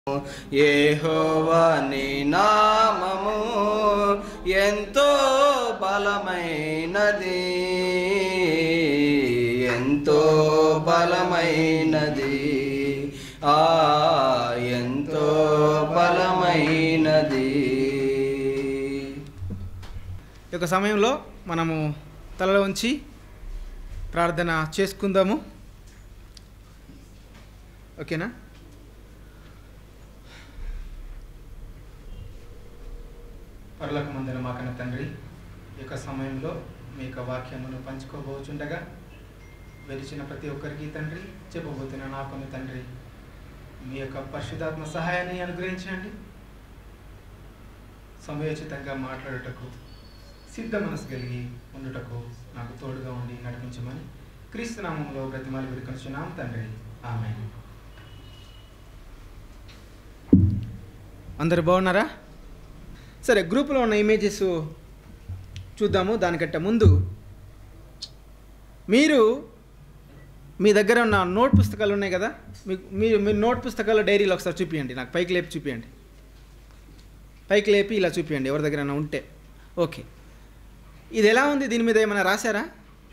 యెహోవా నీ నామము ఎంతో బలమైనది ఎంతో బలమైనది ఆ ఎంతో బలమైనది ఈ యొక్క సమయంలో మనము తలలో ఉంచి ప్రార్థన చేసుకుందాము ఓకేనా పరులకు మందిన మాకన్న తండ్రి ఈ యొక్క సమయంలో మీ యొక్క వాక్యమును పంచుకోబోచుండగా వెలిచిన ప్రతి ఒక్కరికి తండ్రి చెప్పబోతున్న నాకుని తండ్రి మీ యొక్క పరిశుధాత్మ సహాయాన్ని అనుగ్రహించండి సమయోచితంగా మాట్లాడుటకు సిద్ధ మనసు కలిగి ఉండుటకు నాకు తోడుగా ఉండి నడిపించమని క్రీస్తు నామంలో బ్రతిమాలి విడుకొచ్చున్నాం తండ్రి ఆమె అందరు బాగున్నారా సరే గ్రూప్లో ఉన్న ఇమేజెస్ చూద్దాము దానికంటే ముందు మీరు మీ దగ్గర ఉన్న నోట్ పుస్తకాలు ఉన్నాయి కదా మీకు మీరు మీ నోట్ పుస్తకాలు డైరీలో ఒకసారి చూపించండి నాకు పైకి లేపి చూపించండి పైకి లేపి ఇలా చూపించండి ఎవరి దగ్గర ఉంటే ఓకే ఇది ఎలా ఉంది దీని మీద ఏమైనా రాశారా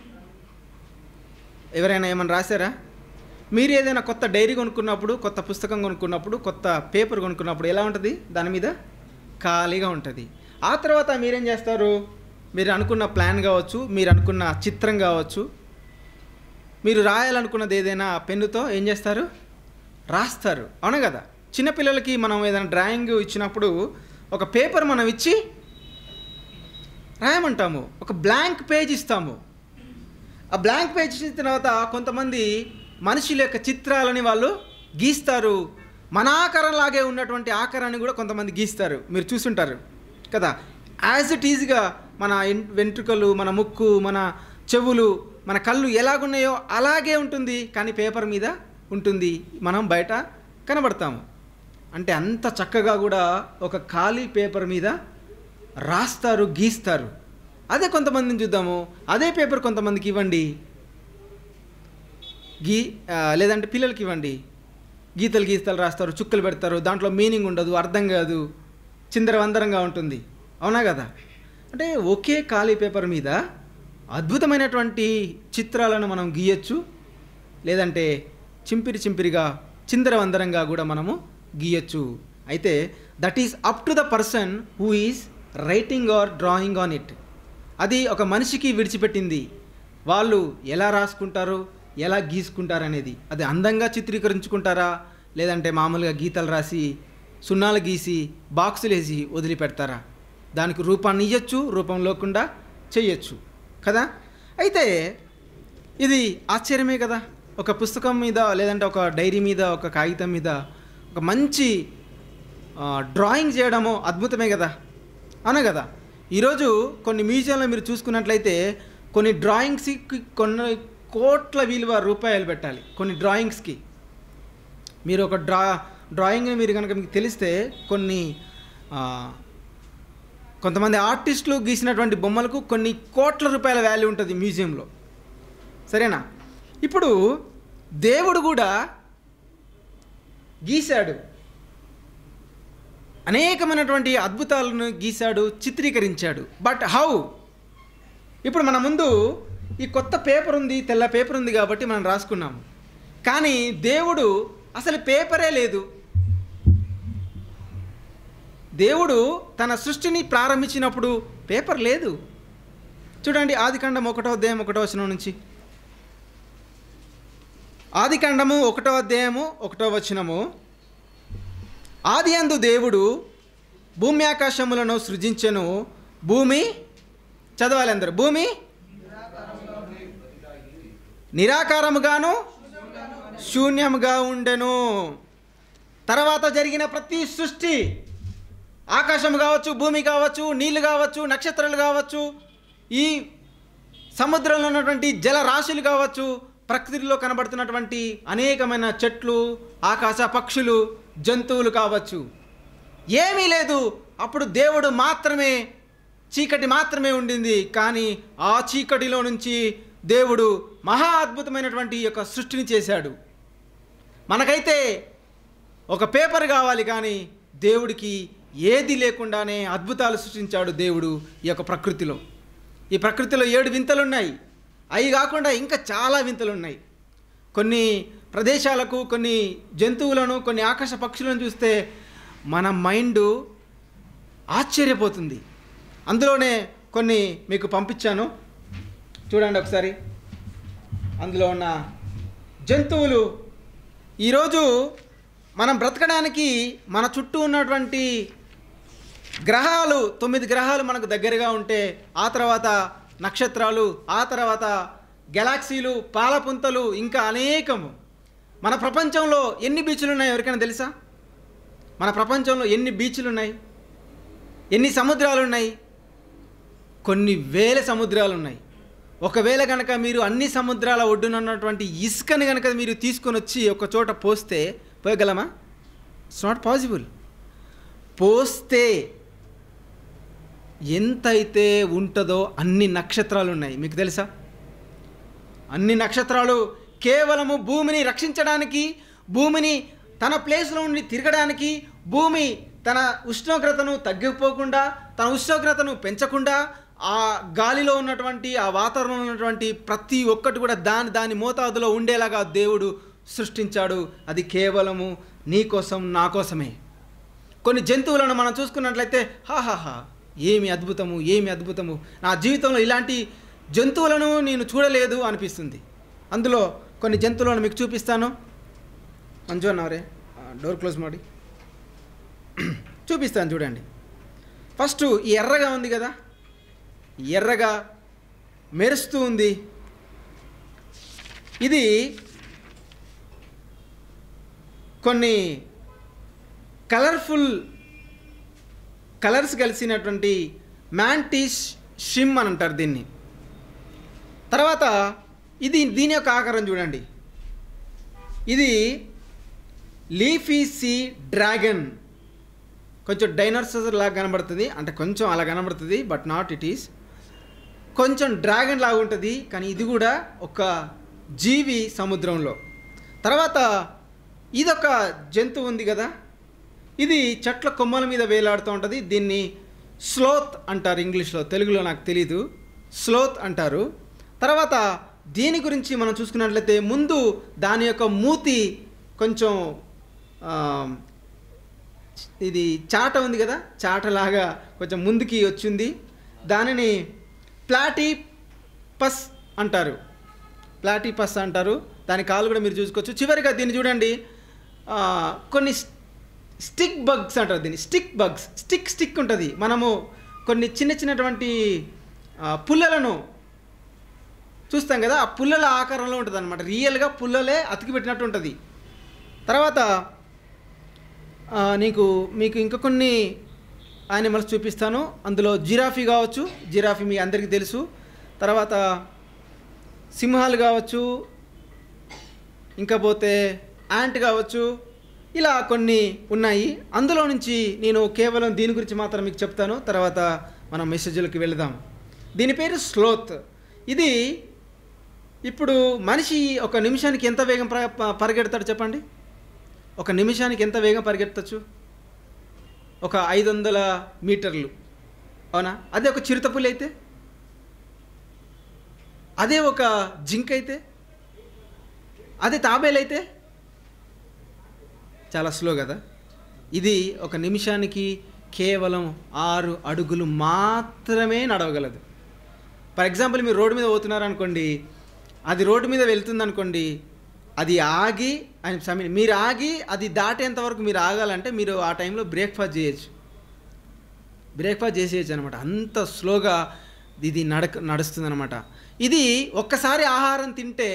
ఎవరైనా ఏమైనా రాశారా మీరు ఏదైనా కొత్త డైరీ కొనుక్కున్నప్పుడు కొత్త పుస్తకం కొనుక్కున్నప్పుడు కొత్త పేపర్ కొనుక్కున్నప్పుడు ఎలా ఉంటుంది దాని మీద ఖాళీగా ఉంటుంది ఆ తర్వాత మీరేం చేస్తారు మీరు అనుకున్న ప్లాన్ కావచ్చు మీరు అనుకున్న చిత్రం కావచ్చు మీరు రాయాలనుకున్నది ఏదైనా పెన్నుతో ఏం చేస్తారు రాస్తారు అవునా కదా చిన్నపిల్లలకి మనం ఏదైనా డ్రాయింగ్ ఇచ్చినప్పుడు ఒక పేపర్ మనం ఇచ్చి రాయమంటాము ఒక బ్లాంక్ పేజ్ ఇస్తాము ఆ బ్లాంక్ పేజ్ ఇచ్చిన తర్వాత కొంతమంది మనుషుల యొక్క చిత్రాలని వాళ్ళు గీస్తారు మన ఆకారంలాగే ఉన్నటువంటి ఆకారాన్ని కూడా కొంతమంది గీస్తారు మీరు చూసుంటారు కదా యాజ్ ఇట్ ఈజ్గా మన ఎన్- వెంట్రుకలు మన ముక్కు మన చెవులు మన కళ్ళు ఎలాగున్నాయో అలాగే ఉంటుంది కానీ పేపర్ మీద ఉంటుంది మనం బయట కనబడతాము అంటే అంత చక్కగా కూడా ఒక ఖాళీ పేపర్ మీద రాస్తారు గీస్తారు అదే కొంతమందిని చూద్దాము అదే పేపర్ కొంతమందికి ఇవ్వండి గీ ఆ, లేదంటే పిల్లలకి ఇవ్వండి గీతలు గీతలు రాస్తారు చుక్కలు పెడతారు దాంట్లో మీనింగ్ ఉండదు అర్థం కాదు చిందరవందరంగా ఉంటుంది అవునా కదా అంటే ఒకే ఖాళీ పేపర్ మీద అద్భుతమైనటువంటి చిత్రాలను మనం గీయచ్చు లేదంటే చింపిరి చింపిరిగా చిందరవందరంగా కూడా మనము గీయచ్చు అయితే that is up to the person who is writing or drawing on it అది ఒక మనిషికి విడిచిపెట్టింది వాళ్ళు ఎలా రాసుకుంటారు ఎలా గీసుకుంటారు అనేది అది అందంగా చిత్రీకరించుకుంటారా లేదంటే మామూలుగా గీతలు రాసి సున్నాలు గీసి బాక్సులు వేసి వదిలిపెడతారా దానికి రూపాన్ని ఇవ్వచ్చు రూపం లేకుండా చేయొచ్చు కదా అయితే ఇది ఆశ్చర్యమే కదా ఒక పుస్తకం మీద లేదంటే ఒక డైరీ మీద ఒక కాగితం మీద ఒక మంచి ఆ, డ్రాయింగ్ చేయడము అద్భుతమే కదా అవునా కదా ఈరోజు కొన్ని మ్యూజియంలో మీరు చూసుకున్నట్లయితే కొన్ని డ్రాయింగ్స్కి కొన్ని కోట్ల విలువ రూపాయలు పెట్టాలి కొన్ని డ్రాయింగ్స్కి మీరు ఒక డ్రా డ్రాయింగ్ మీరు కనుక మీకు తెలిస్తే కొన్ని ఆ, కొంతమంది ఆర్టిస్టులు గీసినటువంటి బొమ్మలకు కొన్ని కోట్ల రూపాయల వాల్యూ ఉంటుంది మ్యూజియంలో సరేనా ఇప్పుడు దేవుడు కూడా గీశాడు అనేకమైనటువంటి అద్భుతాలను గీశాడు చిత్రీకరించాడు బట్ హౌ ఇప్పుడు మన ముందు ఈ కొత్త పేపర్ ఉంది తెల్ల పేపర్ ఉంది కాబట్టి మనం రాసుకున్నాము కానీ దేవుడు అసలు పేపరే లేదు దేవుడు తన సృష్టిని ప్రారంభించినప్పుడు పేపర్ లేదు చూడండి ఆదికాండం ఒకటో అధ్యాయం ఒకటో వచనం నుంచి ఆదికాండము ఒకటో అధ్యాయము ఒకటో వచనము ఆది అందు దేవుడు భూమి ఆకాశములను సృజించెను భూమి చదవాలి అందరు భూమి నిరాకారముగాను శూన్యముగా ఉండెను తర్వాత జరిగిన ప్రతి సృష్టి ఆకాశం కావచ్చు భూమి కావచ్చు నీళ్లు కావచ్చు నక్షత్రాలు కావచ్చు ఈ సముద్రంలో ఉన్నటువంటి జలరాశులు కావచ్చు ప్రకృతిలో కనబడుతున్నటువంటి అనేకమైన చెట్లు ఆకాశ పక్షులు జంతువులు కావచ్చు ఏమీ లేదు అప్పుడు దేవుడు మాత్రమే చీకటి మాత్రమే ఉండింది కానీ ఆ చీకటిలో నుంచి దేవుడు మహా అద్భుతమైనటువంటి ఈ యొక్క సృష్టిని చేశాడు మనకైతే ఒక పేపర్ కావాలి కానీ దేవుడికి ఏది లేకుండానే అద్భుతాలు సృష్టించాడు దేవుడు ఈ యొక్క ప్రకృతిలో ఈ ప్రకృతిలో ఏడు వింతలు ఉన్నాయి అవి కాకుండా ఇంకా చాలా వింతలు ఉన్నాయి కొన్ని ప్రదేశాలకు కొన్ని జంతువులను కొన్ని ఆకాశ పక్షులను చూస్తే మన మైండ్ ఆశ్చర్యపోతుంది అందులోనే కొన్ని మీకు పంపించాను చూడండి ఒకసారి అందులో ఉన్న జంతువులు ఈరోజు మనం బ్రతకడానికి మన చుట్టూ ఉన్నటువంటి గ్రహాలు తొమ్మిది గ్రహాలు మనకు దగ్గరగా ఉంటే ఆ తర్వాత నక్షత్రాలు ఆ తర్వాత గెలాక్సీలు పాలపుంతలు ఇంకా అనేకము మన ప్రపంచంలో ఎన్ని బీచ్లు ఉన్నాయి ఎవరికైనా తెలుసా మన ప్రపంచంలో ఎన్ని బీచ్లు ఉన్నాయి ఎన్ని సముద్రాలు ఉన్నాయి కొన్ని వేల సముద్రాలు ఉన్నాయి ఒకవేళ కనుక మీరు అన్ని సముద్రాల ఒడ్డున ఉన్నటువంటి ఇసుకని కనుక మీరు తీసుకొని వచ్చి ఒక చోట పోస్తే పోయగలమా ఇట్స్ నాట్ పాసిబుల్ పోస్తే ఎంతైతే ఉంటుందో అన్ని నక్షత్రాలు ఉన్నాయి మీకు తెలుసా అన్ని నక్షత్రాలు కేవలము భూమిని రక్షించడానికి భూమిని తన ప్లేస్లో ఉండి తిరగడానికి భూమి తన ఉష్ణోగ్రతను తగ్గిపోకుండా తన ఉష్ణోగ్రతను పెంచకుండా ఆ గాలిలో ఉన్నటువంటి ఆ వాతావరణంలో ఉన్నటువంటి ప్రతి ఒక్కటి కూడా దాని దాని మోతాదులో ఉండేలాగా దేవుడు సృష్టించాడు అది కేవలము నీ కోసం నా కోసమే కొన్ని జంతువులను మనం చూసుకున్నట్లయితే హాహాహా ఏమి అద్భుతము ఏమి అద్భుతము నా జీవితంలో ఇలాంటి జంతువులను నేను చూడలేదు అనిపిస్తుంది అందులో కొన్ని జంతువులను మీకు చూపిస్తాను మంజు అన్నవరే డోర్ క్లోజ్ ಮಾಡಿ చూపిస్తాను చూడండి ఫస్ట్ ఈ ఎర్రగా ఉంది కదా ఈ ఎర్రగా మెరుస్తూ ఉంది ఇది కొన్ని కలర్ఫుల్ కలర్స్ కలిసినటువంటి మ్యాంటిష్ షిమ్ అని అంటారు దీన్ని తర్వాత ఇది దీని యొక్క ఆకారం చూడండి ఇది లీఫీ సీ డ్రాగన్ కొంచెం డైనోసర్ లాగా కనబడుతుంది అంటే కొంచెం అలా కనబడుతుంది బట్ నాట్ ఇట్ ఈస్ కొంచెం డ్రాగన్ లాగా ఉంటుంది కానీ ఇది కూడా ఒక జీవి సముద్రంలో తర్వాత ఇదొక జంతువు ఉంది కదా ఇది చెట్ల కొమ్మల మీద వేలాడుతూ ఉంటుంది దీన్ని స్లోత్ అంటారు ఇంగ్లీష్లో తెలుగులో నాకు తెలీదు స్లోత్ అంటారు తర్వాత దీని గురించి మనం చూసుకున్నట్లయితే ముందు దాని యొక్క మూతి కొంచెం ఆ, ఇది చాట ఉంది కదా చాటలాగా కొంచెం ముందుకి వచ్చింది దానిని ప్లాటీ పస్ అంటారు ప్లాటీ పస్ అంటారు దాని కాలు కూడా మీరు చూసుకోవచ్చు చివరిగా దీన్ని చూడండి ఆ, కొన్ని స్టిక్ బగ్స్ అంటారు దీన్ని స్టిక్ బగ్స్ స్టిక్ స్టిక్ ఉంటుంది మనము కొన్ని చిన్న చిన్నటువంటి ఆ, పుల్లలను చూస్తాం కదా ఆ పుల్లల ఆకారంలో ఉంటుంది అనమాట రియల్గా పుల్లలే అతికి పెట్టినట్టు ఉంటుంది తర్వాత ఆ, నీకు మీకు ఇంకా కొన్ని యానిమల్స్ చూపిస్తాను అందులో జిరాఫీ కావచ్చు జిరాఫీ మీ అందరికీ తెలుసు తర్వాత సింహాలు కావచ్చు ఇంకా పోతే యాంట్ కావచ్చు ఇలా కొన్ని ఉన్నాయి అందులో నుంచి నేను కేవలం దీని గురించి మాత్రం మీకు చెప్తాను తర్వాత మనం మెసేజ్లకు వెళదాం దీని పేరు స్లోత్ ఇది ఇప్పుడు మనిషి ఒక నిమిషానికి ఎంత వేగం ప్ర ప- పరిగెడతాడు చెప్పండి ఒక నిమిషానికి ఎంత వేగం పరిగెత్తచ్చు ఒక ఐదు వందల మీటర్లు అవునా అదే ఒక చిరుతపులి అయితే అదే ఒక జింక్ అయితే అదే తాబేలు అయితే చాలా స్లో కదా ఇది ఒక నిమిషానికి కేవలం ఆరు అడుగులు మాత్రమే నడవగలదు ఫర్ ఎగ్జాంపుల్ మీరు రోడ్డు మీద పోతున్నారు అనుకోండి అది రోడ్డు మీద వెళ్తుంది అనుకోండి అది ఆగి ఐ మీన్ మీరు ఆగి అది దాటేంత వరకు మీరు ఆగాలంటే మీరు ఆ టైంలో బ్రేక్ఫాస్ట్ చేయొచ్చు బ్రేక్ఫాస్ట్ చేసేయచ్చు అనమాట అంత స్లోగా ఇది నడక నడుస్తుంది అనమాట ఇది ఒక్కసారి ఆహారం తింటే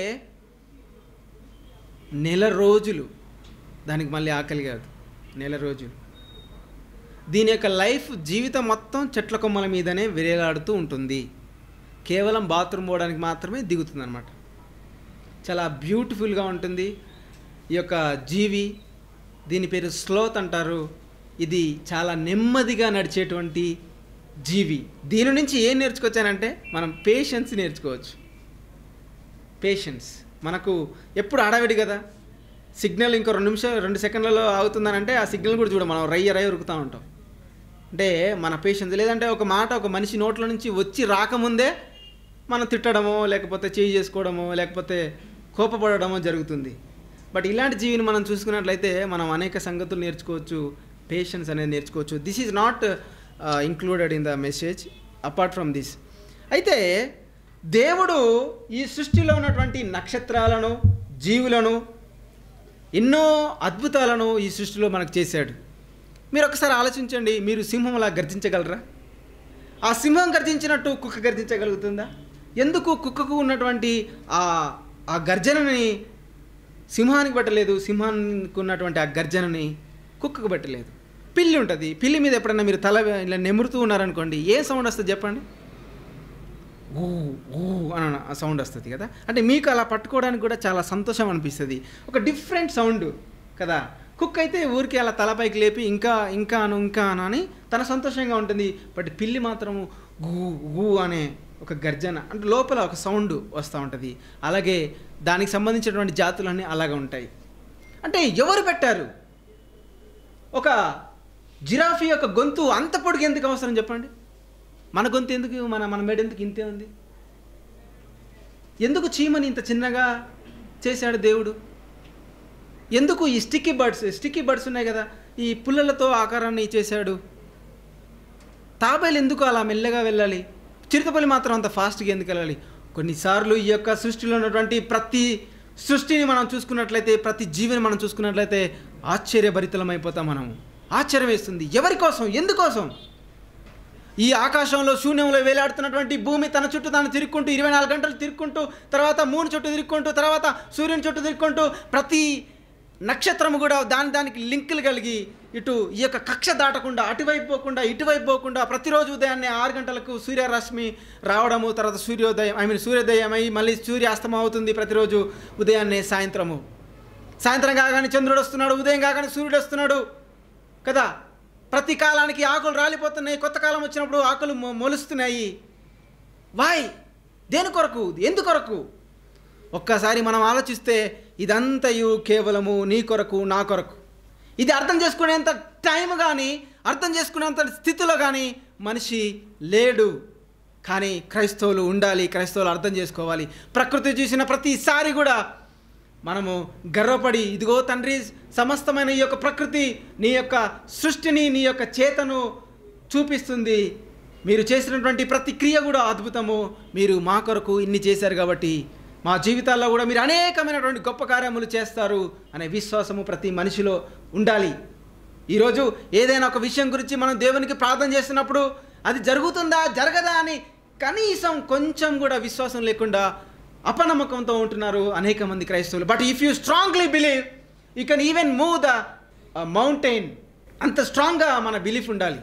నెల రోజులు దానికి మళ్ళీ ఆకలి కాదు నెల రోజులు దీని యొక్క లైఫ్ జీవితం మొత్తం చెట్ల కొమ్మల మీదనే విరేలాడుతూ ఉంటుంది కేవలం బాత్రూమ్ పోవడానికి మాత్రమే దిగుతుంది అనమాట చాలా బ్యూటిఫుల్గా ఉంటుంది ఈ యొక్క జీవి దీని పేరు స్లోత్ అంటారు ఇది చాలా నెమ్మదిగా నడిచేటువంటి జీవి దీని నుంచి ఏం నేర్చుకోవచ్చానంటే మనం పేషెన్స్ నేర్చుకోవచ్చు పేషెన్స్ మనకు ఎప్పుడు అడవిడి కదా సిగ్నల్ ఇంకో రెండు నిమిషాలు రెండు సెకండ్లలో ఆగుతుందనంటే ఆ సిగ్నల్ కూడా చూడ మనం రయ్య రయ్య ఉరుకుతూ ఉంటాం అంటే మన పేషెన్స్ లేదంటే ఒక మాట ఒక మనిషి నోట్ల నుంచి వచ్చి రాకముందే మనం తిట్టడమో లేకపోతే చేయి చేసుకోవడమో లేకపోతే కోపపడడమో జరుగుతుంది బట్ ఇలాంటి జీవిని మనం చూసుకున్నట్లయితే మనం అనేక సంగతులు నేర్చుకోవచ్చు పేషెన్స్ అనేది నేర్చుకోవచ్చు this is not included in the message apart from this అయితే దేవుడు ఈ సృష్టిలో ఉన్నటువంటి నక్షత్రాలను జీవులను ఎన్నో అద్భుతాలను ఈ సృష్టిలో మనకు చేశాడు మీరు ఒకసారి ఆలోచించండి మీరు సింహంలా గర్జించగలరా ఆ సింహం గర్జించినట్టు కుక్క గర్జించగలుగుతుందా ఎందుకు కుక్కకు ఉన్నటువంటి ఆ ఆ గర్జనని సింహానికి పట్టలేదు సింహానికి ఉన్నటువంటి ఆ గర్జనని కుక్కకు పట్టలేదు పిల్లి ఉంటుంది పిల్లి మీద ఎప్పుడైనా మీరు తల ఇలా నెమురుతూ ఉన్నారనుకోండి ఏ సౌండ్ వస్తుంది చెప్పండి ఊ ఊ అని ఆ సౌండ్ వస్తుంది కదా అంటే మీకు అలా పట్టుకోవడానికి కూడా చాలా సంతోషం అనిపిస్తుంది ఒక డిఫరెంట్ సౌండ్ కదా కుక్ అయితే ఊరికి అలా తలపైకి లేపి ఇంకా ఇంకా అను ఇంకా అను అని తన సంతోషంగా ఉంటుంది బట్ పిల్లి మాత్రం గూ గూ అనే ఒక గర్జన అంటే లోపల ఒక సౌండ్ వస్తూ ఉంటుంది అలాగే దానికి సంబంధించినటువంటి జాతులన్నీ అలాగే ఉంటాయి అంటే ఎవరు పెట్టారు ఒక జిరాఫీ యొక్క గొంతు అంత పొడుగు ఎందుకు అవసరం చెప్పండి మన గొంతు ఎందుకు మన మన మెడ ఎందుకు ఇంతే ఉంది ఎందుకు చీమని ఇంత చిన్నగా చేశాడు దేవుడు ఎందుకు ఈ స్టిక్కీ బర్డ్స్ స్టిక్కీ బర్డ్స్ ఉన్నాయి కదా ఈ పుల్లలతో ఆకారాన్ని చేశాడు తాబేలు ఎందుకు అలా మెల్లగా వెళ్ళాలి చిరుతపల్లి మాత్రం అంత ఫాస్ట్గా ఎందుకు వెళ్ళాలి కొన్నిసార్లు ఈ యొక్క సృష్టిలో ఉన్నటువంటి ప్రతి సృష్టిని మనం చూసుకున్నట్లయితే ప్రతి జీవిని మనం చూసుకున్నట్లయితే ఆశ్చర్యభరితలం అయిపోతాం మనము ఆశ్చర్యం వేస్తుంది ఎవరి కోసం ఎందుకోసం ఈ ఆకాశంలో శూన్యంలో వేలాడుతున్నటువంటి భూమి తన చుట్టూ తాను తిరుక్కుంటూ ఇరవై నాలుగు గంటలు తిరుక్కుంటూ తర్వాత మూడు చుట్టూ తిరుక్కుంటూ తర్వాత సూర్యుని చుట్టూ తిరుక్కుంటూ ప్రతి నక్షత్రము కూడా దాని దానికి లింకులు కలిగి ఇటు ఈ యొక్క కక్ష దాటకుండా అటువైపు పోకుండా ఇటువైపు పోకుండా ప్రతిరోజు ఉదయాన్నే ఆరు గంటలకు సూర్యరశ్మి రావడము తర్వాత సూర్యోదయం ఐ మీన్ సూర్యోదయం అయి మళ్ళీ సూర్యాస్తమం అవుతుంది ప్రతిరోజు ఉదయాన్నే సాయంత్రము సాయంత్రం కాగానే చంద్రుడు వస్తున్నాడు ఉదయం కాగానే సూర్యుడు వస్తున్నాడు కదా ప్రతి కాలానికి ఆకులు రాలిపోతున్నాయి కొత్త కాలం వచ్చినప్పుడు ఆకులు మొ- మొలుస్తున్నాయి వాయ్ దేని కొరకు ఎందుకొరకు ఒక్కసారి మనం ఆలోచిస్తే ఇదంతయు కేవలము నీ కొరకు నా కొరకు ఇది అర్థం చేసుకునేంత టైం కానీ అర్థం చేసుకునేంత స్థితిలో కానీ మనిషి లేడు కానీ క్రైస్తవులు ఉండాలి క్రైస్తవులు అర్థం చేసుకోవాలి ప్రకృతి చూసిన ప్రతిసారి కూడా మనము గర్వపడి ఇదిగో తండ్రి సమస్తమైన ఈ యొక్క ప్రకృతి నీ యొక్క సృష్టిని నీ యొక్క చేతను చూపిస్తుంది మీరు చేసినటువంటి ప్రతి క్రియ కూడా అద్భుతము మీరు మా కొరకు ఇన్ని చేశారు కాబట్టి మా జీవితాల్లో కూడా మీరు అనేకమైనటువంటి గొప్ప కార్యములు చేస్తారు అనే విశ్వాసము ప్రతి మనిషిలో ఉండాలి ఈరోజు ఏదైనా ఒక విషయం గురించి మనం దేవునికి ప్రార్థన చేస్తున్నప్పుడు అది జరుగుతుందా జరగదా అని కనీసం కొంచెం కూడా విశ్వాసం లేకుండా అపనమ్మకంతో ఉంటున్నారు అనేక మంది క్రైస్తవులు but if you strongly believe you can even move the mountain అంత స్ట్రాంగ్గా మన బిలీఫ్ ఉండాలి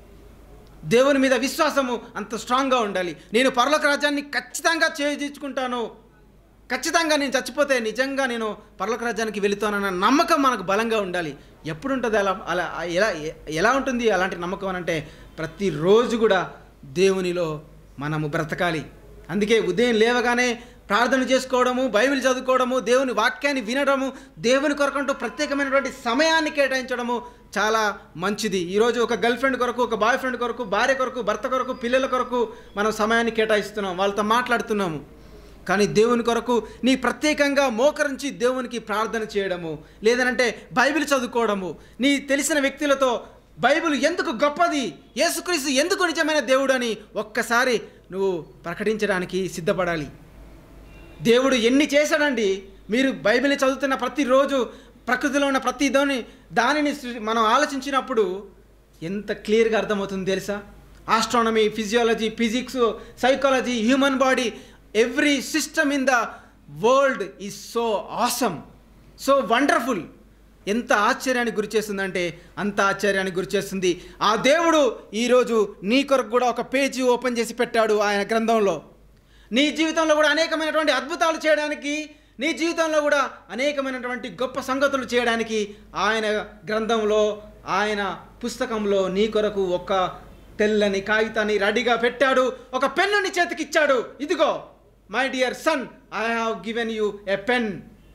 దేవుని మీద విశ్వాసము అంత స్ట్రాంగ్గా ఉండాలి నేను పరలోక రాజ్యాన్ని ఖచ్చితంగా చేయించుకుంటాను ఖచ్చితంగా నేను చచ్చిపోతే నిజంగా నేను పరలోక రాజ్యానికి వెళుతానన్న నమ్మకం మనకు బలంగా ఉండాలి ఎప్పుడు ఉంటుంది అలా అలా ఎలా ఎలా ఉంటుంది అలాంటి నమ్మకం అని అంటే ప్రతిరోజు కూడా దేవునిలో మనము బ్రతకాలి అందుకే ఉదయం లేవగానే ప్రార్థన చేసుకోవడము బైబిల్ చదువుకోవడము దేవుని వాక్యాన్ని వినడము దేవుని కొరకంటూ ప్రత్యేకమైనటువంటి సమయాన్ని కేటాయించడము చాలా మంచిది ఈరోజు ఒక గర్ల్ ఫ్రెండ్ కొరకు ఒక బాయ్ ఫ్రెండ్ కొరకు భార్య కొరకు భర్త కొరకు పిల్లల కొరకు మనం సమయాన్ని కేటాయిస్తున్నాం వాళ్ళతో మాట్లాడుతున్నాము కానీ దేవుని కొరకు నీ ప్రత్యేకంగా మోకరించి దేవునికి ప్రార్థన చేయడము లేదనంటే బైబిల్ చదువుకోవడము నీ తెలిసిన వ్యక్తులతో బైబిల్ ఎందుకు గొప్పది యేసుక్రీస్తు ఎందుకు నిజమైన దేవుడు అని ఒక్కసారి నువ్వు ప్రకటించడానికి సిద్ధపడాలి దేవుడు ఎన్ని చేశాడండి మీరు బైబిల్ని చదువుతున్న ప్రతిరోజు ప్రకృతిలో ఉన్న ప్రతి దాని దానిని సృ- మనం ఆలోచించినప్పుడు ఎంత క్లియర్గా అర్థమవుతుంది తెలుసా astronomy physiology physics psychology human body every system in the world is so awesome so wonderful ఎంత ఆశ్చర్యానికి గురి చేస్తుందంటే అంత ఆశ్చర్యానికి గురి చేస్తుంది ఆ దేవుడు ఈరోజు నీ కొరకు కూడా ఒక పేజీ ఓపెన్ చేసి పెట్టాడు ఆయన గ్రంథంలో నీ జీవితంలో కూడా అనేకమైనటువంటి అద్భుతాలు చేయడానికి నీ జీవితంలో కూడా అనేకమైనటువంటి గొప్ప సంగతులు చేయడానికి ఆయన గ్రంథంలో ఆయన పుస్తకంలో నీ కొరకు ఒక తెల్లని కాగితాన్ని రెడీగా పెట్టాడు ఒక పెన్నుని చేతికిచ్చాడు ఇదిగో my dear son I have given you a pen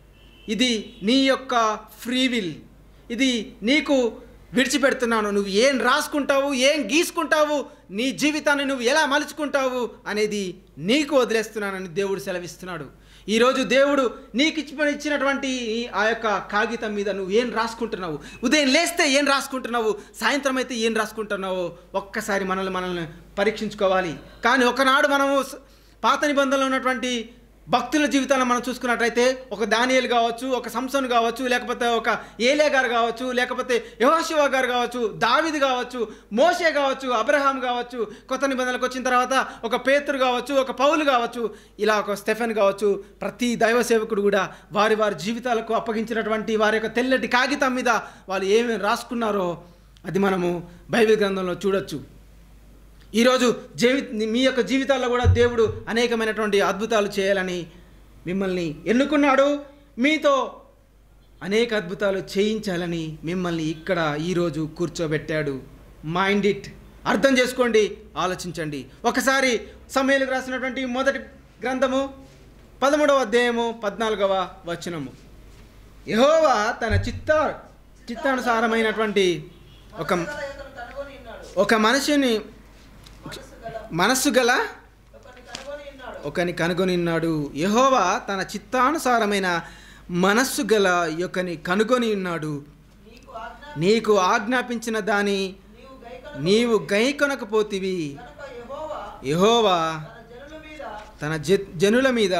ఇది నీ యొక్క ఫ్రీ విల్ ఇది నీకు విడిచిపెడుతున్నాను నువ్వు ఏం రాసుకుంటావు ఏం గీసుకుంటావు నీ జీవితాన్ని నువ్వు ఎలా మలుచుకుంటావు అనేది నీకు వదిలేస్తున్నానని దేవుడు సెలవిస్తున్నాడు ఈరోజు దేవుడు నీకు ఇచ్చి ఇచ్చినటువంటి ఈ ఆ యొక్క కాగితం మీద నువ్వు ఏం రాసుకుంటున్నావు ఉదయం లేస్తే ఏం రాసుకుంటున్నావు సాయంత్రం అయితే ఏం రాసుకుంటున్నావో ఒక్కసారి మనల్ని మనల్ని పరీక్షించుకోవాలి కానీ ఒకనాడు మనము స- పాత నిబంధనలో ఉన్నటువంటి భక్తుల జీవితాలను మనం చూసుకున్నట్లయితే ఒక దానియేలు కావచ్చు ఒక సంసన్ కావచ్చు లేకపోతే ఒక ఏలే గారు కావచ్చు లేకపోతే యహోశివ గారు కావచ్చు దావిది కావచ్చు మోషే కావచ్చు అబ్రహాం కావచ్చు కొత్త నిబంధనలకు వచ్చిన తర్వాత ఒక పేతురు కావచ్చు ఒక పౌలు కావచ్చు ఇలా ఒక స్టెఫెన్ కావచ్చు ప్రతి దైవ సేవకుడు కూడా వారి వారి జీవితాలకు అప్పగించినటువంటి వారి యొక్క తెల్లటి కాగితం మీద వాళ్ళు ఏమేమి రాసుకున్నారో అది మనము బైబిల్ గ్రంథంలో చూడొచ్చు ఈరోజు జీవి మీ యొక్క జీవితాల్లో కూడా దేవుడు అనేకమైనటువంటి అద్భుతాలు చేయాలని మిమ్మల్ని ఎన్నుకున్నాడు మీతో అనేక అద్భుతాలు చేయించాలని మిమ్మల్ని ఇక్కడ ఈరోజు కూర్చోబెట్టాడు మైండ్ ఇట్ అర్థం చేసుకోండి ఆలోచించండి ఒకసారి సమయాలకు రాసినటువంటి మొదటి గ్రంథము పదమూడవ అధ్యాయము పద్నాలుగవ వచనము యహోవా తన చిత్త చిత్తానుసారమైనటువంటి ఒక ఒక మనిషిని మనస్సు గల ఒకని కనుగొని ఉన్నాడు యహోవా తన చిత్తానుసారమైన మనస్సు గల యొక్కని కనుగొని ఉన్నాడు నీకు ఆజ్ఞాపించిన దాని నీవు గై కొనకపోతివి యహోవా తన జ- జనుల మీద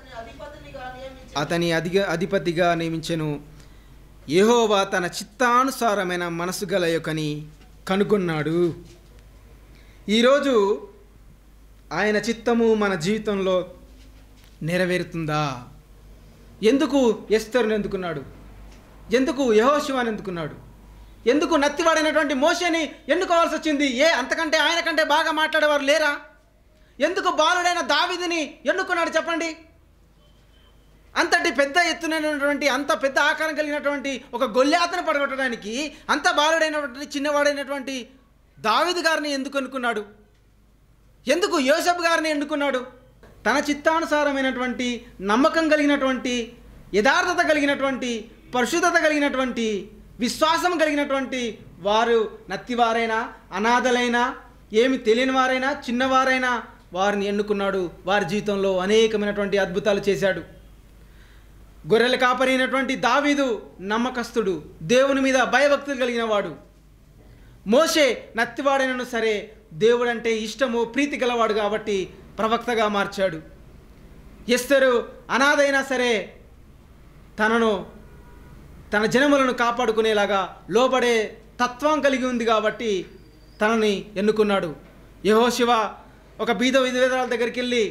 అతని అధిగ అధిపతిగా నియమించెను యెహోవా తన చిత్తానుసారమైన మనసు గల యొక్కని కనుగొన్నాడు ఈరోజు ఆయన చిత్తము మన జీవితంలో నెరవేరుతుందా ఎందుకు ఎస్తరుని ఎందుకున్నాడు ఎందుకు యహోశివాని ఎందుకున్నాడు ఎందుకు నత్తివాడైనటువంటి మోషని ఎన్నుకోవాల్సి వచ్చింది ఏ అంతకంటే ఆయన కంటే బాగా మాట్లాడేవారు లేరా ఎందుకు బాలుడైన దావిదిని ఎన్నుకున్నాడు చెప్పండి అంతటి పెద్ద ఎత్తునైనటువంటి అంత పెద్ద ఆకారం కలిగినటువంటి ఒక గొల్లాతను పడగొట్టడానికి అంత బాలుడైనటువంటి చిన్నవాడైనటువంటి దావిదు గారిని ఎందుకు అనుకున్నాడు ఎందుకు యోసఫ్ గారిని ఎన్నుకున్నాడు తన చిత్తానుసారమైనటువంటి నమ్మకం కలిగినటువంటి యథార్థత కలిగినటువంటి పరిశుద్ధత కలిగినటువంటి విశ్వాసం కలిగినటువంటి వారు నత్తివారైనా అనాథలైనా ఏమి తెలియని వారైనా చిన్నవారైనా వారిని ఎన్నుకున్నాడు వారి జీవితంలో అనేకమైనటువంటి అద్భుతాలు చేశాడు గొర్రెల కాపరైనటువంటి దావీదు నమ్మకస్తుడు దేవుని మీద భయభక్తులు కలిగిన వాడు మోషే నత్తివాడైనను సరే దేవుడంటే ఇష్టము ప్రీతి గలవాడు కాబట్టి ప్రవక్తగా మార్చాడు ఎస్తరు అనాథైనా సరే తనను తన జనములను కాపాడుకునేలాగా లోబడే తత్వం కలిగి ఉంది కాబట్టి తనని ఎన్నుకున్నాడు యహోశివ ఒక బీద విధవేదాల దగ్గరికి వెళ్ళి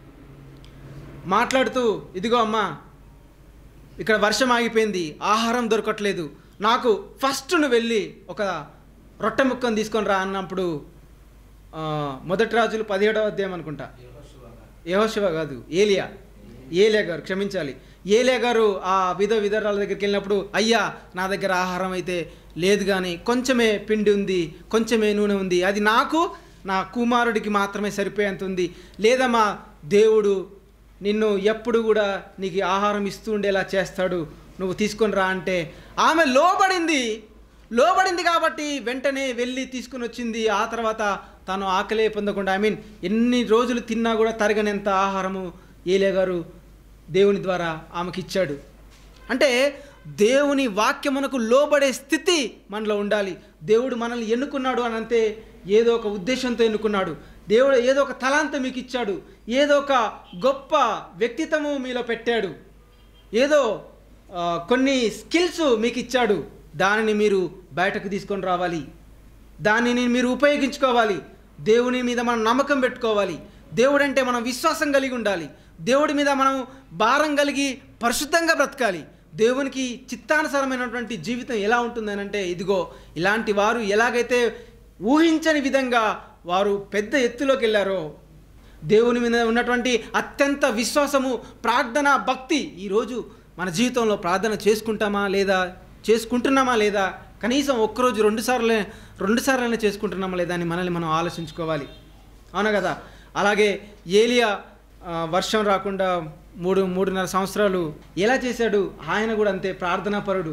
మాట్లాడుతూ ఇదిగో అమ్మా ఇక్కడ వర్షం ఆగిపోయింది ఆహారం దొరకట్లేదు నాకు ఫస్ట్ నువ్వు వెళ్ళి ఒక రొట్టె ముక్కను తీసుకొని రా అన్నప్పుడు ఆ, మొదటి రాజులు పదిహేడవ అధ్యాయం అనుకుంటా యహోశివ కాదు ఏలియా ఏలియా గారు క్షమించాలి ఏలియా గారు ఆ విధ విధరాల దగ్గరికి వెళ్ళినప్పుడు అయ్యా నా దగ్గర ఆహారం అయితే లేదు కానీ కొంచెమే పిండి ఉంది కొంచెమే నూనె ఉంది అది నాకు నా కుమారుడికి మాత్రమే సరిపోయేంత ఉంది లేదమ్మా దేవుడు నిన్ను ఎప్పుడు కూడా నీకు ఆహారం ఇస్తూ ఉండేలా చేస్తాడు నువ్వు తీసుకొని రా అంటే ఆమె లోబడింది లోబడింది కాబట్టి వెంటనే వెళ్ళి తీసుకుని వచ్చింది ఆ తర్వాత తాను ఆకలే పొందకుండా ఐ మీన్ ఎన్ని రోజులు తిన్నా కూడా తరగనంత ఆహారము ఏలే గారు దేవుని ద్వారా ఆమెకి ఇచ్చాడు అంటే దేవుని వాక్యమునకు లోబడే స్థితి మనలో ఉండాలి దేవుడు మనల్ని ఎన్నుకున్నాడు అని అంటే ఏదో ఒక ఉద్దేశంతో ఎన్నుకున్నాడు దేవుడు ఏదో ఒక తలాంతం మీకు ఇచ్చాడు ఏదో ఒక గొప్ప వ్యక్తిత్వము మీలో పెట్టాడు ఏదో ఆ, కొన్ని స్కిల్స్ మీకు ఇచ్చాడు దానిని మీరు బయటకు తీసుకొని రావాలి దానిని మీరు ఉపయోగించుకోవాలి దేవుని మీద మనం నమ్మకం పెట్టుకోవాలి దేవుడు అంటే మనం విశ్వాసం కలిగి ఉండాలి దేవుడి మీద మనం భారం కలిగి పరిశుద్ధంగా బ్రతకాలి దేవునికి చిత్తానుసారమైనటువంటి జీవితం ఎలా ఉంటుందని అంటే ఇదిగో ఇలాంటి వారు ఎలాగైతే ఊహించని విధంగా వారు పెద్ద ఎత్తులోకి వెళ్ళారో దేవుని మీద ఉన్నటువంటి అత్యంత విశ్వాసము ప్రార్థన భక్తి ఈరోజు మన జీవితంలో ప్రార్థన చేసుకుంటామా లేదా చేసుకుంటున్నామా లేదా కనీసం ఒక్కరోజు రెండు సార్లు రెండు సార్లైనా చేసుకుంటున్నామా లేదా అని మనల్ని మనం ఆలోచించుకోవాలి అవునా కదా అలాగే ఏలియా ఆ, వర్షం రాకుండా మూడు మూడున్నర సంవత్సరాలు ఎలా చేశాడు ఆయన కూడా అంతే ప్రార్థనాపరుడు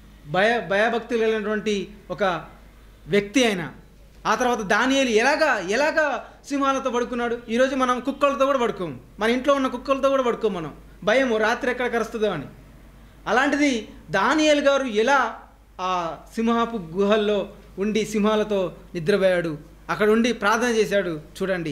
భయ భయభక్తులు కలిగినటువంటి ఒక వ్యక్తి ఆయన ఆ తర్వాత దానియేలు ఎలాగా ఎలాగా సింహాలతో పడుకున్నాడు ఈరోజు మనం కుక్కలతో కూడా పడుకోము మన ఇంట్లో ఉన్న కుక్కలతో కూడా పడుకోము మనం భయము రాత్రి ఎక్కడ కరుస్తుందో అని అలాంటిది దానియేలు గారు ఎలా ఆ సింహపు గుహల్లో ఉండి సింహాలతో నిద్రపోయాడు అక్కడ ఉండి ప్రార్థన చేశాడు చూడండి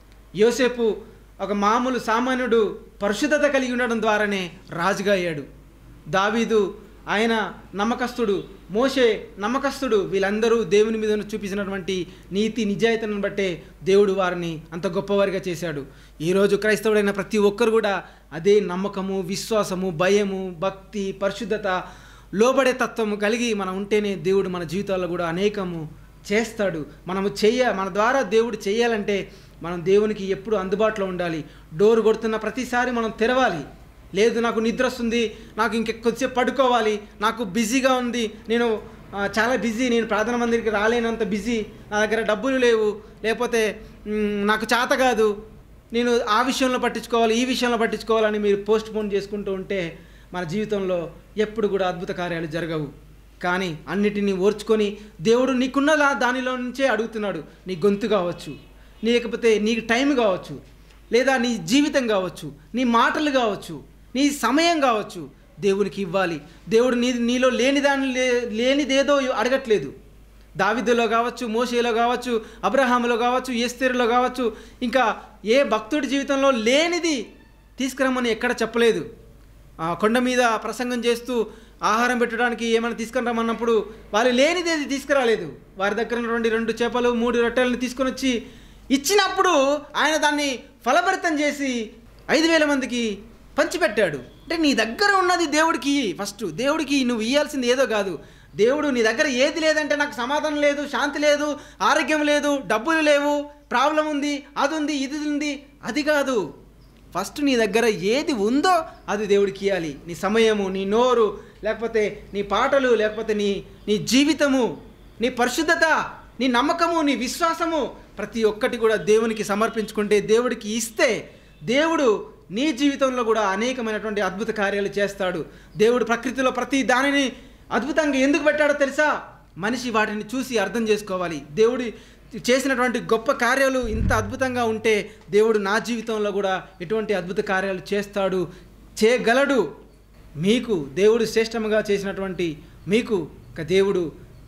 యోసేపు ఒక మామూలు సామాన్యుడు పరిశుద్ధత కలిగి ఉండడం ద్వారానే రాజుగా అయ్యాడు దావీదు ఆయన నమ్మకస్తుడు మోషే నమ్మకస్తుడు వీళ్ళందరూ దేవుని మీద చూపించినటువంటి నీతి నిజాయితీలను బట్టే దేవుడు వారిని అంత గొప్పవారిగా చేశాడు ఈరోజు క్రైస్తవుడైన ప్రతి ఒక్కరు కూడా అదే నమ్మకము విశ్వాసము భయము భక్తి పరిశుద్ధత లోబడే తత్వము కలిగి మనం ఉంటేనే దేవుడు మన జీవితాల్లో కూడా అనేకము చేస్తాడు మనము చెయ్య మన ద్వారా దేవుడు చేయాలంటే మనం దేవునికి ఎప్పుడు అందుబాటులో ఉండాలి డోర్ కొడుతున్న ప్రతిసారి మనం తెరవాలి లేదు నాకు నిద్ర వస్తుంది నాకు ఇంకొద్దిసేపు పడుకోవాలి నాకు బిజీగా ఉంది నేను ఆ, చాలా బిజీ నేను ప్రార్థన మందిరికి రాలేనంత బిజీ నా దగ్గర డబ్బులు లేవు లేకపోతే మ్, నాకు చేత కాదు నేను ఆ విషయంలో పట్టించుకోవాలి ఈ విషయంలో పట్టించుకోవాలని మీరు పోస్ట్ పోన్ చేసుకుంటూ ఉంటే మన జీవితంలో ఎప్పుడు కూడా అద్భుత కార్యాలు జరగవు కానీ అన్నిటినీ ఓర్చుకొని దేవుడు నీకున్న లా- దానిలో నుంచే అడుగుతున్నాడు నీ గొంతు కావచ్చు లేకపోతే నీ టైం కావచ్చు లేదా నీ జీవితం కావచ్చు నీ మాటలు కావచ్చు నీ సమయం కావచ్చు దేవునికి ఇవ్వాలి దేవుడు నీ నీలో లేని దాన్ని లే లేనిదేదో అడగట్లేదు దావిదులో కావచ్చు మోషేలో కావచ్చు అబ్రహాములో కావచ్చు ఎస్తేరులో కావచ్చు ఇంకా ఏ భక్తుడి జీవితంలో లేనిది తీసుకురమ్మని ఎక్కడ చెప్పలేదు ఆ కొండ మీద ప్రసంగం చేస్తూ ఆహారం పెట్టడానికి ఏమైనా తీసుకుని రమ్మన్నప్పుడు వాళ్ళు లేనిదేది తీసుకురాలేదు వారి దగ్గర ఉన్నటువంటి రెండు చేపలు మూడు రొట్టెలను తీసుకొని వచ్చి ఇచ్చినప్పుడు ఆయన దాన్ని ఫలభరితం చేసి ఐదు వేల మందికి పంచిపెట్టాడు అంటే నీ దగ్గర ఉన్నది దేవుడికి ఇయ్యి ఫస్ట్ దేవుడికి నువ్వు ఇయ్యాల్సింది ఏదో కాదు దేవుడు నీ దగ్గర ఏది లేదంటే నాకు సమాధానం లేదు శాంతి లేదు ఆరోగ్యం లేదు డబ్బులు లేవు ప్రాబ్లం ఉంది అది ఉంది ఇది ఉంది అది కాదు ఫస్ట్ నీ దగ్గర ఏది ఉందో అది దేవుడికి ఇవ్వాలి నీ సమయము నీ నోరు లేకపోతే నీ పాటలు లేకపోతే నీ నీ జీవితము నీ పరిశుద్ధత నీ నమ్మకము నీ విశ్వాసము ప్రతి ఒక్కటి కూడా దేవునికి సమర్పించుకుంటే దేవుడికి ఇస్తే దేవుడు నీ జీవితంలో కూడా అనేకమైనటువంటి అద్భుత కార్యాలు చేస్తాడు దేవుడు ప్రకృతిలో ప్రతి దానిని అద్భుతంగా ఎందుకు పెట్టాడో తెలుసా మనిషి వాటిని చూసి అర్థం చేసుకోవాలి దేవుడి చేసినటువంటి గొప్ప కార్యాలు ఇంత అద్భుతంగా ఉంటే దేవుడు నా జీవితంలో కూడా ఎటువంటి అద్భుత కార్యాలు చేస్తాడు చేయగలడు మీకు దేవుడు శ్రేష్టముగా చేసినటువంటి మీకు ఒక దేవుడు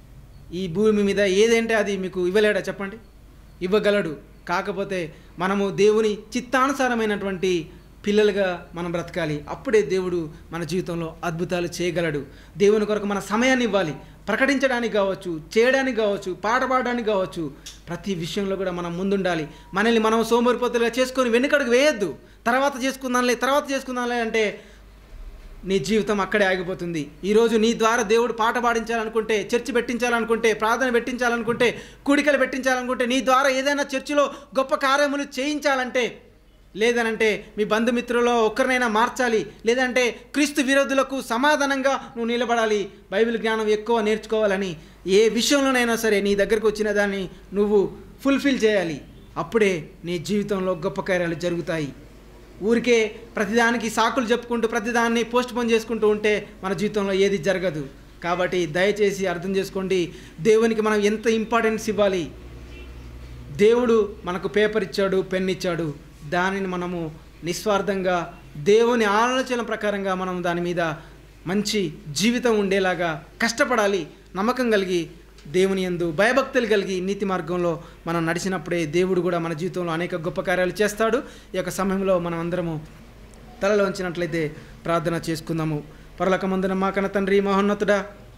ఈ భూమి మీద ఏదంటే అది మీకు ఇవ్వలేడా చెప్పండి ఇవ్వగలడు కాకపోతే మనము దేవుని చిత్తానుసారమైనటువంటి పిల్లలుగా మనం బ్రతకాలి అప్పుడే దేవుడు మన జీవితంలో అద్భుతాలు చేయగలడు దేవుని కొరకు మన సమయాన్ని ఇవ్వాలి ప్రకటించడానికి కావచ్చు చేయడానికి కావచ్చు పాట పాడడానికి కావచ్చు ప్రతి విషయంలో కూడా మనం ముందుండాలి మనల్ని మనం సోమరిపోతులుగా చేసుకొని వెనుకడుగు వేయొద్దు తర్వాత చేసుకుందాంలే తర్వాత చేసుకుందాంలే అంటే నీ జీవితం అక్కడే ఆగిపోతుంది ఈరోజు నీ ద్వారా దేవుడు పాట పాడించాలనుకుంటే చర్చి పెట్టించాలనుకుంటే ప్రార్థన పెట్టించాలనుకుంటే కూడికలు పెట్టించాలనుకుంటే నీ ద్వారా ఏదైనా చర్చిలో గొప్ప కార్యములు చేయించాలంటే లేదనంటే మీ బంధుమిత్రుల్లో ఒక్కరినైనా మార్చాలి లేదంటే క్రీస్తు విరోధులకు సమాధానంగా నువ్వు నిలబడాలి బైబిల్ జ్ఞానం ఎక్కువ నేర్చుకోవాలని ఏ విషయంలోనైనా సరే నీ దగ్గరకు వచ్చిన దాన్ని నువ్వు ఫుల్ఫిల్ చేయాలి అప్పుడే నీ జీవితంలో గొప్ప కార్యాలు జరుగుతాయి ఊరికే ప్రతిదానికి సాకులు చెప్పుకుంటూ ప్రతిదాన్ని పోస్ట్ పోన్ చేసుకుంటూ ఉంటే మన జీవితంలో ఏది జరగదు కాబట్టి దయచేసి అర్థం చేసుకోండి దేవునికి మనం ఎంత ఇంపార్టెన్స్ ఇవ్వాలి దేవుడు మనకు పేపర్ ఇచ్చాడు పెన్ ఇచ్చాడు దానిని మనము నిస్వార్థంగా దేవుని ఆలోచన ప్రకారంగా మనం దాని మీద మంచి జీవితం ఉండేలాగా కష్టపడాలి నమ్మకం కలిగి దేవుని యందు భయభక్తులు కలిగి నీతి మార్గంలో మనం నడిచినప్పుడే దేవుడు కూడా మన జీవితంలో అనేక గొప్ప కార్యాలు చేస్తాడు ఈ యొక్క సమయంలో మనం అందరము తలలో ఉంచినట్లయితే ప్రార్థన చేసుకుందాము పరలకమందున మా కన్న తండ్రి మహోన్నతుడా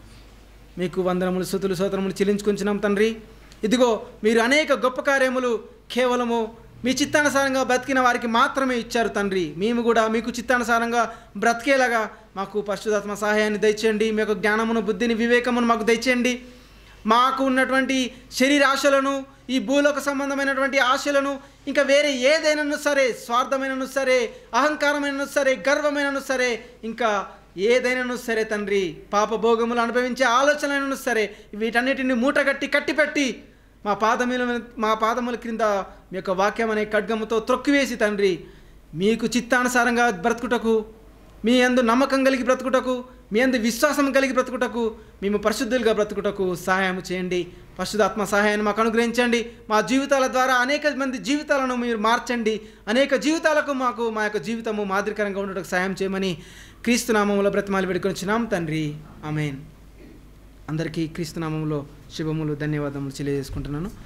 మీకు వందనములు స్థుతులు సోదరములు చెల్లించుకుంటున్నాం తండ్రి ఇదిగో మీరు అనేక గొప్ప కార్యములు కేవలము మీ చిత్తానుసారంగా బ్రతికిన వారికి మాత్రమే ఇచ్చారు తండ్రి మేము కూడా మీకు చిత్తానుసారంగా బ్రతికేలాగా మాకు పరిశుధాత్మ సహాయాన్ని దయచేయండి మీ యొక్క జ్ఞానమును బుద్ధిని వివేకమును మాకు దయచేయండి మాకు ఉన్నటువంటి శరీర ఆశలను ఈ భూలోక సంబంధమైనటువంటి ఆశలను ఇంకా వేరే ఏదైనాను సరే స్వార్థమైనను సరే అహంకారమైనను సరే గర్వమైనను సరే ఇంకా ఏదైనాను సరే తండ్రి పాప భోగములు అనుభవించే ఆలోచనలను సరే వీటన్నిటిని మూటగట్టి కట్టిపెట్టి మా పాదముల మా పాదముల క్రింద మీ యొక్క వాక్యం అనే ఖడ్గముతో త్రొక్కివేసి తండ్రి మీకు చిత్తానుసారంగా బ్రతుకుటకు మీ అందు నమ్మకం కలిగి బ్రతుకుటకు మీ అందు విశ్వాసం కలిగి బ్రతుకుటకు మేము పరిశుద్ధులుగా బ్రతుకుటకు సహాయం చేయండి పరిశుధాత్మ సహాయాన్ని మాకు అనుగ్రహించండి మా జీవితాల ద్వారా అనేక మంది జీవితాలను మీరు మార్చండి అనేక జీవితాలకు మాకు మా యొక్క జీవితము మాదిరికరంగా ఉండటకు సహాయం చేయమని క్రీస్తునామంలో బ్రతిమాలి వేడుకొనిచ్చినాం తండ్రి ఆమెన్ అందరికీ క్రీస్తునామంలో శుభములు ధన్యవాదములు తెలియజేసుకుంటున్నాను